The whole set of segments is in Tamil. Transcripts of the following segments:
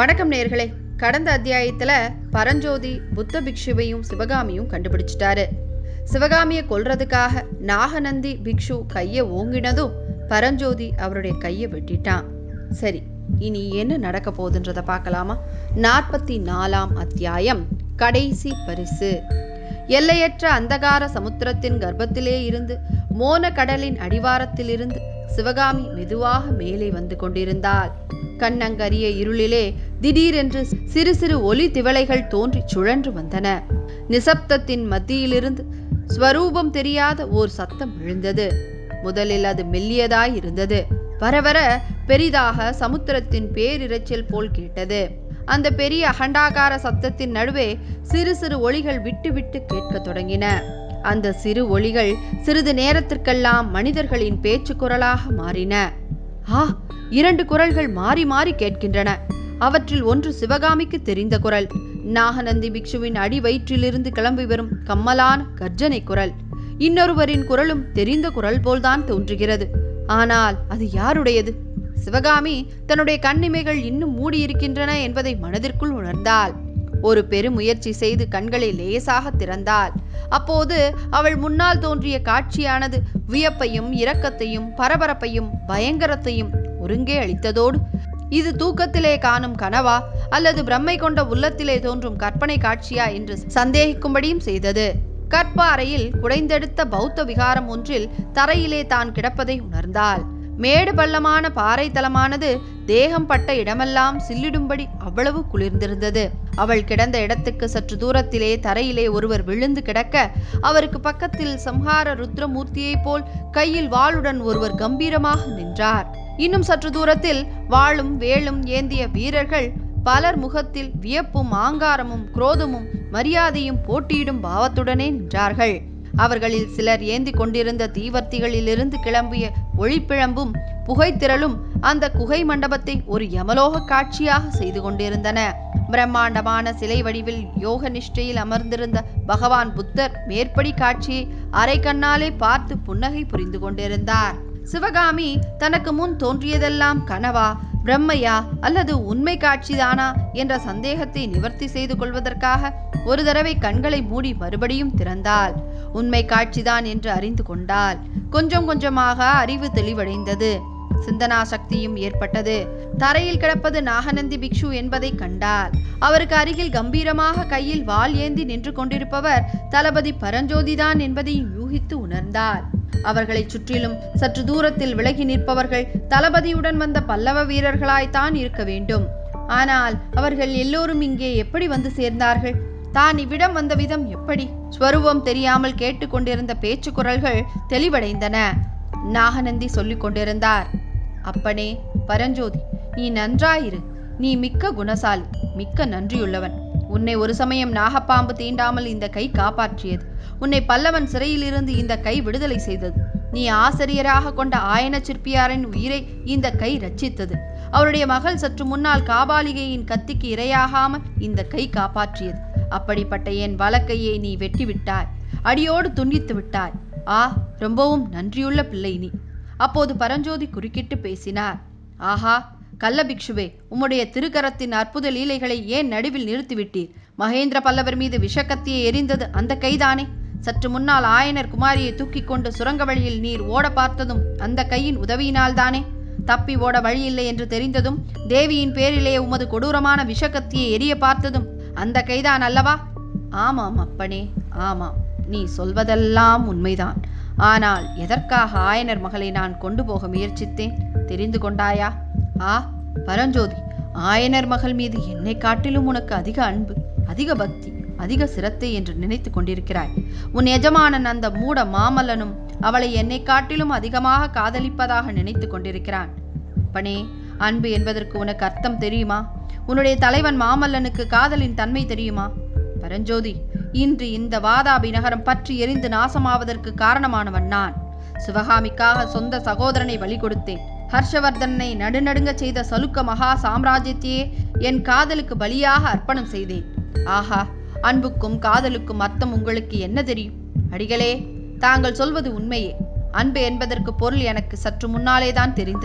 வணக்கம் நேர்களே கடந்த அத்தியாயத்துல பரஞ்சோதி புத்த பிக்ஷுவையும் சிவகாமியும் கண்டுபிடிச்சிட்டாரு சிவகாமியை கொல்றதுக்காக நாகநந்தி பிக்ஷு கையை ஓங்கினதும் பரஞ்சோதி அவருடைய கையை வெட்டிட்டான் சரி இனி என்ன நடக்க போகுதுன்றத பார்க்கலாமா நாற்பத்தி நாலாம் அத்தியாயம் கடைசி பரிசு எல்லையற்ற அந்தகார சமுத்திரத்தின் கர்ப்பத்திலே இருந்து மோன கடலின் அடிவாரத்திலிருந்து சிவகாமி மெதுவாக மேலே வந்து கொண்டிருந்தாள் கண்ணங்கரிய இருளிலே திடீரென்று சிறு சிறு ஒளி திவளைகள் தோன்றி சுழன்று வந்தன நிசப்தத்தின் மத்தியிலிருந்து ஸ்வரூபம் தெரியாத ஓர் சத்தம் விழுந்தது முதலில் அது மெல்லியதாய் இருந்தது வர வர பெரிதாக சமுத்திரத்தின் பேரிரைச்சல் போல் கேட்டது அந்த பெரிய அகண்டாகார சத்தத்தின் நடுவே சிறு சிறு ஒளிகள் விட்டு விட்டு கேட்கத் தொடங்கின அந்த சிறு ஒளிகள் சிறிது நேரத்திற்கெல்லாம் மனிதர்களின் பேச்சு குரலாக மாறின ஆ இரண்டு குரல்கள் மாறி மாறி கேட்கின்றன அவற்றில் ஒன்று சிவகாமிக்கு தெரிந்த குரல் நாகநந்தி பிக்ஷுவின் அடி வயிற்றிலிருந்து கிளம்பி வரும் கம்மலான கர்ஜனை குரல் இன்னொருவரின் குரலும் தெரிந்த குரல் போல்தான் தோன்றுகிறது ஆனால் அது யாருடையது சிவகாமி தன்னுடைய கண்ணிமைகள் இன்னும் மூடியிருக்கின்றன என்பதை மனதிற்குள் உணர்ந்தாள் ஒரு பெருமுயற்சி செய்து கண்களை லேசாக திறந்தாள் அப்போது அவள் முன்னால் தோன்றிய காட்சியானது வியப்பையும் இரக்கத்தையும் பரபரப்பையும் பயங்கரத்தையும் ஒருங்கே அளித்ததோடு இது தூக்கத்திலே காணும் கனவா அல்லது பிரம்மை கொண்ட உள்ளத்திலே தோன்றும் கற்பனை காட்சியா என்று சந்தேகிக்கும்படியும் செய்தது கற்ப அறையில் குடைந்தெடுத்த பௌத்த விகாரம் ஒன்றில் தரையிலே தான் கிடப்பதை உணர்ந்தாள் மேடு பள்ளமான பாறை தலமானது தேகம் பட்ட இடமெல்லாம் சில்லிடும்படி அவ்வளவு குளிர்ந்திருந்தது அவள் கிடந்த இடத்துக்கு சற்று தூரத்திலே தரையிலே ஒருவர் விழுந்து கிடக்க அவருக்கு பக்கத்தில் சம்ஹார ருத்ரமூர்த்தியைப் போல் கையில் வாளுடன் ஒருவர் கம்பீரமாக நின்றார் இன்னும் சற்று தூரத்தில் வாளும் வேலும் ஏந்திய வீரர்கள் பலர் முகத்தில் வியப்பும் ஆங்காரமும் குரோதமும் மரியாதையும் போட்டியிடும் பாவத்துடனே நின்றார்கள் அவர்களில் சிலர் ஏந்தி கொண்டிருந்த தீவர்த்திகளிலிருந்து கிளம்பிய ஒளிப்பிழம்பும் புகைத்திரளும் அந்த குகை மண்டபத்தை ஒரு யமலோக காட்சியாக செய்து கொண்டிருந்தன பிரம்மாண்டமான சிலை வடிவில் யோக நிஷ்டையில் அமர்ந்திருந்த பகவான் புத்தர் மேற்படி காட்சியை அரை கண்ணாலே பார்த்து புன்னகை புரிந்து கொண்டிருந்தார் சிவகாமி தனக்கு முன் தோன்றியதெல்லாம் கனவா பிரம்மையா அல்லது உண்மை காட்சிதானா என்ற சந்தேகத்தை நிவர்த்தி செய்து கொள்வதற்காக ஒரு தடவை கண்களை மூடி மறுபடியும் திறந்தாள் உண்மை காட்சிதான் என்று அறிந்து கொண்டாள் கொஞ்சம் கொஞ்சமாக அறிவு தெளிவடைந்தது சிந்தனா சக்தியும் ஏற்பட்டது தரையில் கிடப்பது நாகநந்தி பிக்ஷு என்பதை கண்டாள் அவருக்கு அருகில் கம்பீரமாக கையில் வாள் ஏந்தி நின்று கொண்டிருப்பவர் தளபதி பரஞ்சோதிதான் என்பதையும் யூகித்து உணர்ந்தாள் அவர்களை சுற்றிலும் சற்று தூரத்தில் விலகி நிற்பவர்கள் தளபதியுடன் வந்த பல்லவ வீரர்களாய்த்தான் இருக்க வேண்டும் ஆனால் அவர்கள் எல்லோரும் இங்கே எப்படி வந்து சேர்ந்தார்கள் தான் இவ்விடம் வந்த விதம் எப்படி ஸ்வரூபம் தெரியாமல் கேட்டுக்கொண்டிருந்த பேச்சு குரல்கள் தெளிவடைந்தன நாகநந்தி சொல்லிக் கொண்டிருந்தார் அப்பனே பரஞ்சோதி நீ நன்றாயிரு நீ மிக்க குணசாலி மிக்க நன்றியுள்ளவன் உன்னை ஒரு சமயம் நாகப்பாம்பு தீண்டாமல் இந்த கை காப்பாற்றியது உன்னை பல்லவன் சிறையிலிருந்து இந்த கை விடுதலை செய்தது நீ ஆசிரியராக கொண்ட ஆயன சிற்பியாரின் உயிரை இந்த கை ரட்சித்தது அவருடைய மகள் சற்று முன்னால் காபாலிகையின் கத்திக்கு இரையாகாமல் இந்த கை காப்பாற்றியது அப்படிப்பட்ட என் வழக்கையை நீ வெட்டி விட்டாய் அடியோடு துண்டித்து விட்டாய் ஆ ரொம்பவும் நன்றியுள்ள பிள்ளை நீ அப்போது பரஞ்சோதி குறுக்கிட்டு பேசினார் ஆஹா கள்ள பிக்ஷுவே உம்முடைய திருக்கரத்தின் அற்புத லீலைகளை ஏன் நடுவில் நிறுத்திவிட்டீர் மகேந்திர பல்லவர் மீது விஷக்கத்தியை எரிந்தது அந்த கைதானே சற்று முன்னால் ஆயனர் குமாரியை தூக்கிக் கொண்டு சுரங்க வழியில் நீர் ஓட பார்த்ததும் அந்த கையின் உதவியினால்தானே தப்பி ஓட வழியில்லை என்று தெரிந்ததும் தேவியின் பேரிலே உமது கொடூரமான விஷக்கத்தியை எரிய பார்த்ததும் அந்த கைதான் அல்லவா ஆமாம் அப்பனே ஆமாம் நீ சொல்வதெல்லாம் உண்மைதான் ஆனால் எதற்காக ஆயனர் மகளை நான் கொண்டு போக முயற்சித்தேன் தெரிந்து கொண்டாயா ஆ பரஞ்சோதி ஆயனர் மகள் மீது என்னை காட்டிலும் உனக்கு அதிக அன்பு அதிக பக்தி அதிக சிரத்தை என்று நினைத்து கொண்டிருக்கிறாய் உன் எஜமானன் அந்த மூட மாமல்லனும் அவளை என்னை காட்டிலும் அதிகமாக காதலிப்பதாக நினைத்து கொண்டிருக்கிறான் அப்பனே அன்பு என்பதற்கு உனக்கு அர்த்தம் தெரியுமா உன்னுடைய தலைவன் மாமல்லனுக்கு காதலின் தன்மை தெரியுமா பரஞ்சோதி இன்று இந்த வாதாபி நகரம் பற்றி எரிந்து நாசமாவதற்கு காரணமானவன் நான் சிவகாமிக்காக சொந்த சகோதரனை பலி கொடுத்தேன் ஹர்ஷவர்தனை நடுநடுங்க செய்த சலுக்க மகா சாம்ராஜ்யத்தையே என் காதலுக்கு பலியாக அர்ப்பணம் செய்தேன் ஆஹா அன்புக்கும் காதலுக்கும் அர்த்தம் உங்களுக்கு என்ன தெரியும் அடிகளே தாங்கள் சொல்வது உண்மையே அன்பு என்பதற்கு பொருள் எனக்கு சற்று முன்னாலே தான் தெரிந்தது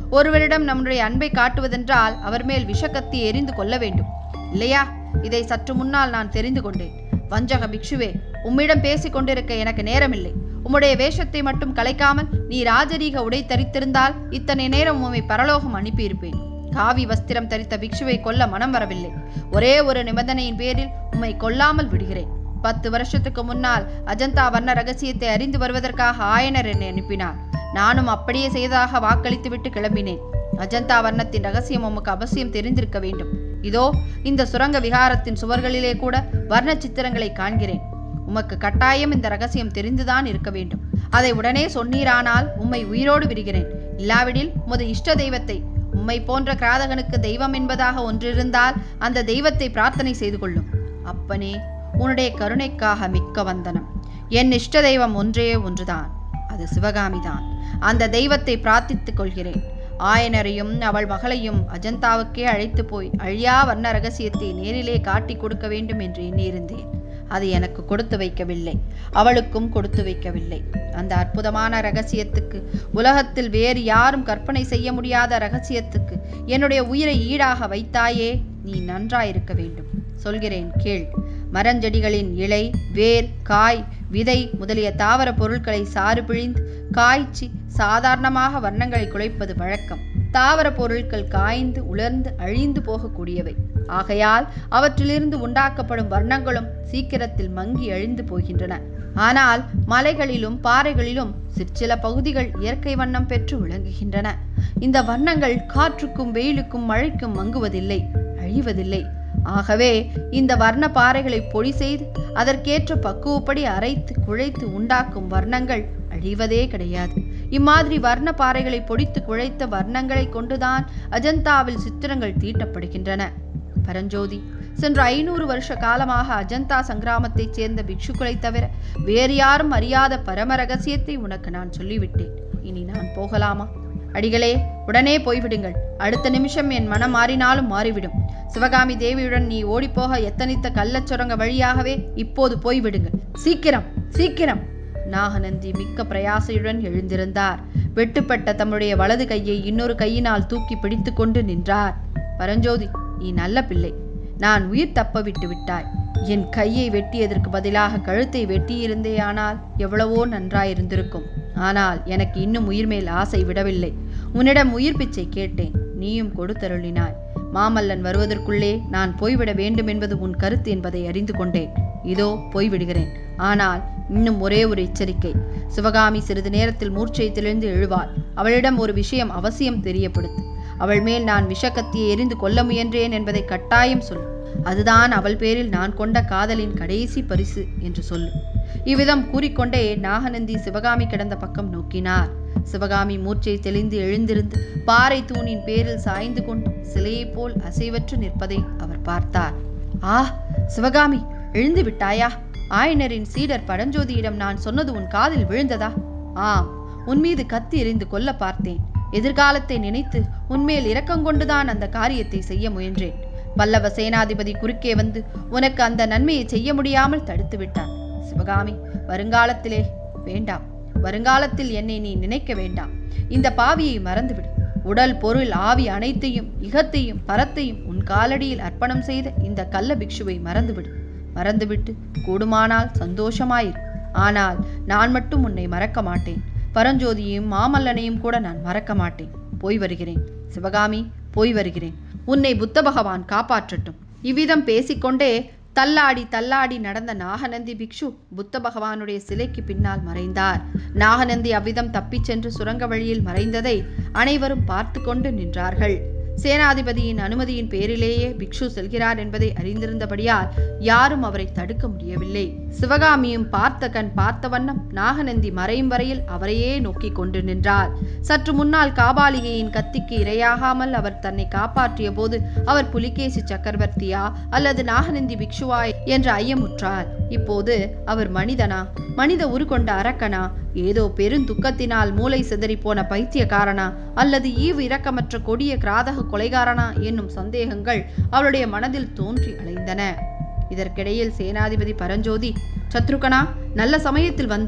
ஒருவரிடம் நம்முடைய அன்பை காட்டுவதென்றால் அவர் மேல் விஷக்கத்தி எரிந்து கொள்ள வேண்டும் இல்லையா இதை சற்று முன்னால் நான் தெரிந்து கொண்டேன் வஞ்சக பிக்ஷுவே உம்மிடம் பேசிக் கொண்டிருக்க எனக்கு நேரமில்லை உம்முடைய வேஷத்தை மட்டும் கலைக்காமல் நீ ராஜரீக உடை தரித்திருந்தால் இத்தனை நேரம் உம்மை பரலோகம் அனுப்பியிருப்பேன் காவி வஸ்திரம் தரித்த பிக்ஷுவை கொல்ல மனம் வரவில்லை ஒரே ஒரு நிபந்தனையின் பேரில் உம்மை கொல்லாமல் விடுகிறேன் பத்து வருஷத்துக்கு முன்னால் அஜந்தா வர்ண ரகசியத்தை அறிந்து வருவதற்காக ஆயனர் என்னை அனுப்பினார் நானும் அப்படியே செய்ததாக வாக்களித்துவிட்டு கிளம்பினேன் அஜந்தா வர்ணத்தின் ரகசியம் உமக்கு அவசியம் தெரிந்திருக்க வேண்டும் இதோ இந்த சுரங்க விகாரத்தின் சுவர்களிலே கூட வர்ண சித்திரங்களை காண்கிறேன் உமக்கு கட்டாயம் இந்த ரகசியம் தெரிந்துதான் இருக்க வேண்டும் அதை உடனே சொன்னீரானால் உம்மை உயிரோடு விடுகிறேன் இல்லாவிடில் உமது இஷ்ட தெய்வத்தை உம்மை போன்ற கிராதகனுக்கு தெய்வம் என்பதாக ஒன்றிருந்தால் அந்த தெய்வத்தை பிரார்த்தனை செய்து கொள்ளும் அப்பனே உன்னுடைய கருணைக்காக மிக்க வந்தனம் என் இஷ்ட தெய்வம் ஒன்றே ஒன்றுதான் அது சிவகாமிதான் அந்த தெய்வத்தை பிரார்த்தித்துக் கொள்கிறேன் ஆயனரையும் அவள் மகளையும் அஜந்தாவுக்கே அழைத்து போய் அழியா வர்ண ரகசியத்தை நேரிலே காட்டி கொடுக்க வேண்டும் என்று எண்ணியிருந்தேன் அது எனக்கு கொடுத்து வைக்கவில்லை அவளுக்கும் கொடுத்து வைக்கவில்லை அந்த அற்புதமான ரகசியத்துக்கு உலகத்தில் வேறு யாரும் கற்பனை செய்ய முடியாத ரகசியத்துக்கு என்னுடைய உயிரை ஈடாக வைத்தாயே நீ நன்றாயிருக்க வேண்டும் சொல்கிறேன் கேள் மரஞ்செடிகளின் இலை வேர் காய் விதை முதலிய தாவர பொருட்களை சாறு பிழிந்து காய்ச்சி சாதாரணமாக வர்ணங்களை குலைப்பது வழக்கம் தாவர பொருட்கள் காய்ந்து உலர்ந்து அழிந்து போகக்கூடியவை ஆகையால் அவற்றிலிருந்து உண்டாக்கப்படும் வர்ணங்களும் சீக்கிரத்தில் மங்கி அழிந்து போகின்றன ஆனால் மலைகளிலும் பாறைகளிலும் சிற்சில பகுதிகள் இயற்கை வண்ணம் பெற்று விளங்குகின்றன இந்த வண்ணங்கள் காற்றுக்கும் வெயிலுக்கும் மழைக்கும் மங்குவதில்லை அழிவதில்லை ஆகவே இந்த வர்ண பாறைகளை பொடி செய்து அதற்கேற்ற பக்குவப்படி அரைத்து குழைத்து உண்டாக்கும் வர்ணங்கள் அழிவதே கிடையாது இம்மாதிரி வர்ண பாறைகளை பொடித்து குழைத்த வர்ணங்களை கொண்டுதான் அஜந்தாவில் சித்திரங்கள் தீட்டப்படுகின்றன பரஞ்சோதி சென்ற ஐநூறு வருஷ காலமாக அஜந்தா சங்கிராமத்தைச் சேர்ந்த பிக்ஷுக்களை தவிர வேறு யாரும் அறியாத பரம ரகசியத்தை உனக்கு நான் சொல்லிவிட்டேன் இனி நான் போகலாமா அடிகளே உடனே போய்விடுங்கள் அடுத்த நிமிஷம் என் மனம் மாறினாலும் மாறிவிடும் சிவகாமி தேவியுடன் நீ ஓடிப்போக எத்தனித்த கள்ளச் சுரங்க வழியாகவே இப்போது போய்விடுங்கள் சீக்கிரம் சீக்கிரம் நாகநந்தி மிக்க பிரயாசையுடன் எழுந்திருந்தார் வெட்டுப்பட்ட தம்முடைய வலது கையை இன்னொரு கையினால் தூக்கி பிடித்து கொண்டு நின்றார் பரஞ்சோதி நீ நல்ல பிள்ளை நான் உயிர் தப்ப விட்டு விட்டாய் என் கையை வெட்டியதற்கு பதிலாக கழுத்தை வெட்டியிருந்தேயானால் எவ்வளவோ நன்றாயிருந்திருக்கும் ஆனால் எனக்கு இன்னும் உயிர் மேல் ஆசை விடவில்லை உன்னிடம் உயிர் பிச்சை கேட்டேன் நீயும் கொடுத்தருளினாய் மாமல்லன் வருவதற்குள்ளே நான் போய்விட வேண்டும் என்பது உன் கருத்து என்பதை அறிந்து கொண்டேன் இதோ போய்விடுகிறேன் ஆனால் இன்னும் ஒரே ஒரு எச்சரிக்கை சிவகாமி சிறிது நேரத்தில் மூர்ச்சை தெளிந்து எழுவாள் அவளிடம் ஒரு விஷயம் அவசியம் தெரியப்படுத்து அவள் மேல் நான் விஷக்கத்தியை எரிந்து கொல்ல முயன்றேன் என்பதை கட்டாயம் சொல் அதுதான் அவள் பேரில் நான் கொண்ட காதலின் கடைசி பரிசு என்று சொல்லு இவ்விதம் கூறிக்கொண்டே நாகநந்தி சிவகாமி கிடந்த பக்கம் நோக்கினார் சிவகாமி மூர்ச்சை தெளிந்து எழுந்திருந்து பாறை தூணின் பேரில் சாய்ந்து கொண்டு சிலையைப் போல் அசைவற்று நிற்பதை அவர் பார்த்தார் ஆ சிவகாமி எழுந்து விட்டாயா ஆயனரின் சீடர் பரஞ்சோதியிடம் நான் சொன்னது உன் காதில் விழுந்ததா ஆம் உன் மீது கத்தி எறிந்து கொல்ல பார்த்தேன் எதிர்காலத்தை நினைத்து உன்மேல் இரக்கங்கொண்டுதான் அந்த காரியத்தை செய்ய முயன்றேன் பல்லவ சேனாதிபதி குறுக்கே வந்து உனக்கு அந்த நன்மையை செய்ய முடியாமல் தடுத்து விட்டான் சிவகாமி வருங்காலத்திலே வேண்டாம் வருங்காலத்தில் என்னை நீ நினைக்க வேண்டாம் இந்த பாவியை மறந்துவிடு உடல் பொருள் ஆவி அனைத்தையும் இகத்தையும் பரத்தையும் உன் காலடியில் அர்ப்பணம் செய்த இந்த கள்ள பிக்ஷுவை மறந்துவிடு மறந்துவிட்டு கூடுமானால் சந்தோஷமாயிரு ஆனால் நான் மட்டும் உன்னை மறக்க மாட்டேன் பரஞ்சோதியையும் மாமல்லனையும் கூட நான் மறக்க மாட்டேன் போய் வருகிறேன் சிவகாமி போய் வருகிறேன் உன்னை புத்த பகவான் காப்பாற்றட்டும் இவ்விதம் பேசிக்கொண்டே தள்ளாடி தள்ளாடி நடந்த நாகநந்தி பிக்ஷு புத்த பகவானுடைய சிலைக்கு பின்னால் மறைந்தார் நாகநந்தி அவ்விதம் தப்பிச் சென்று சுரங்க வழியில் மறைந்ததை அனைவரும் பார்த்து கொண்டு நின்றார்கள் சேனாதிபதியின் அனுமதியின் பேரிலேயே பிக்ஷு செல்கிறார் என்பதை அறிந்திருந்தபடியால் யாரும் அவரை தடுக்க முடியவில்லை சிவகாமியும் பார்த்த கண் பார்த்த வண்ணம் நாகநந்தி மறையும் வரையில் அவரையே நோக்கிக் கொண்டு நின்றார் சற்று முன்னால் காபாலிகையின் கத்திக்கு இரையாகாமல் அவர் தன்னை காப்பாற்றிய போது அவர் புலிகேசி சக்கரவர்த்தியா அல்லது நாகநந்தி பிக்ஷுவா என்ற ஐயமுற்றார் இப்போது அவர் மனிதனா மனித உருக்கொண்ட அரக்கனா ஏதோ பெருந்துக்கத்தினால் மூளை சிதறி போன பைத்தியக்காரனா அல்லது ஈவு இரக்கமற்ற கொடிய கிராதக கொலைகாரனா என்னும் சந்தேகங்கள் அவளுடைய மனதில் தோன்றி அலைந்தன இதற்கிடையில் சேனாதிபதி பரஞ்சோதி சத்ருகனா நல்ல சமயத்தில் வந்தாய்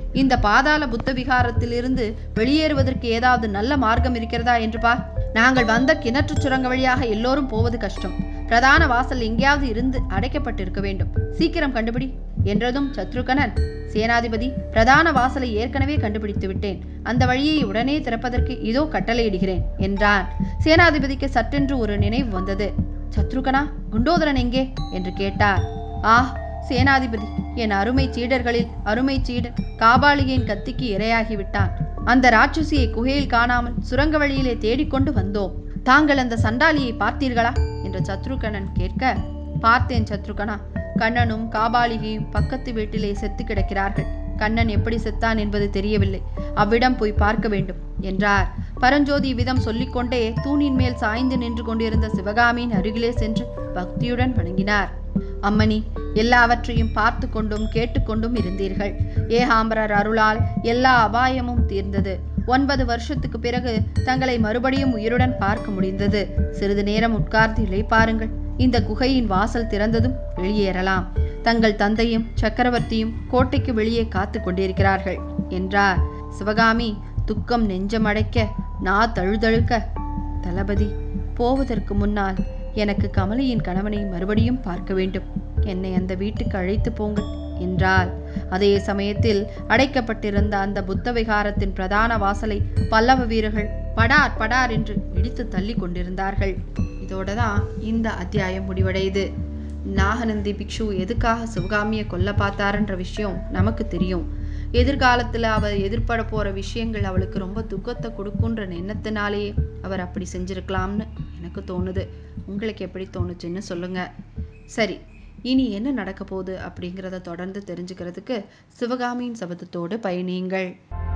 இந்த பாதாள புத்த விகாரத்திலிருந்து வெளியேறுவதற்கு ஏதாவது நல்ல மார்க்கம் இருக்கிறதா என்று பார் நாங்கள் வந்த கிணற்று சுரங்க வழியாக எல்லோரும் போவது கஷ்டம் பிரதான வாசல் எங்கேயாவது இருந்து அடைக்கப்பட்டிருக்க வேண்டும் சீக்கிரம் கண்டுபிடி என்றதும் சத்ருகனன் சேனாதிபதி பிரதான வாசலை ஏற்கனவே கண்டுபிடித்து விட்டேன் அந்த வழியை உடனே திறப்பதற்கு இதோ கட்டளையிடுகிறேன் என்றான் சேனாதிபதிக்கு சட்டென்று ஒரு நினைவு வந்தது சத்ருகனா குண்டோதரன் எங்கே என்று கேட்டார் ஆ சேனாதிபதி என் அருமை சீடர்களில் அருமை சீடர் காபாலியின் கத்திக்கு இரையாகி விட்டான் அந்த ராட்சசியை குகையில் காணாமல் சுரங்க வழியிலே தேடிக்கொண்டு வந்தோம் தாங்கள் அந்த சண்டாலியை பார்த்தீர்களா என்று சத்ருகனன் கேட்க பார்த்தேன் சத்ருகனா கண்ணனும் காபாலிகையும் பக்கத்து வீட்டிலே செத்து கிடக்கிறார்கள் கண்ணன் எப்படி செத்தான் என்பது தெரியவில்லை அவ்விடம் போய் பார்க்க வேண்டும் என்றார் பரஞ்சோதி விதம் சொல்லிக்கொண்டே தூணின் மேல் சாய்ந்து நின்று கொண்டிருந்த சிவகாமியின் அருகிலே சென்று பக்தியுடன் வணங்கினார் அம்மணி எல்லாவற்றையும் பார்த்து கொண்டும் கேட்டுக்கொண்டும் இருந்தீர்கள் ஏகாம்பரர் அருளால் எல்லா அபாயமும் தீர்ந்தது ஒன்பது வருஷத்துக்கு பிறகு தங்களை மறுபடியும் உயிருடன் பார்க்க முடிந்தது சிறிது நேரம் உட்கார்ந்து இளைப்பாருங்கள் இந்த குகையின் வாசல் திறந்ததும் வெளியேறலாம் தங்கள் தந்தையும் சக்கரவர்த்தியும் கோட்டைக்கு வெளியே காத்து கொண்டிருக்கிறார்கள் என்றார் சிவகாமி துக்கம் நெஞ்சமடைக்க நா தழுதழுக்க தளபதி போவதற்கு முன்னால் எனக்கு கமலியின் கணவனை மறுபடியும் பார்க்க வேண்டும் என்னை அந்த வீட்டுக்கு அழைத்து போங்கள் என்றார் அதே சமயத்தில் அடைக்கப்பட்டிருந்த அந்த புத்த விகாரத்தின் பிரதான வாசலை பல்லவ வீரர்கள் படார் படார் என்று இடித்து தள்ளி கொண்டிருந்தார்கள் இதோட தான் இந்த அத்தியாயம் முடிவடையுது நாகநந்தி பிக்ஷு எதுக்காக சிவகாமியை கொல்ல பார்த்தாருன்ற விஷயம் நமக்கு தெரியும் எதிர்காலத்தில் அவர் எதிர்பட போகிற விஷயங்கள் அவளுக்கு ரொம்ப துக்கத்தை கொடுக்குன்ற எண்ணத்தினாலேயே அவர் அப்படி செஞ்சிருக்கலாம்னு எனக்கு தோணுது உங்களுக்கு எப்படி தோணுச்சுன்னு சொல்லுங்க சரி இனி என்ன நடக்க போகுது அப்படிங்கிறத தொடர்ந்து தெரிஞ்சுக்கிறதுக்கு சிவகாமியின் சபதத்தோடு பயணியுங்கள்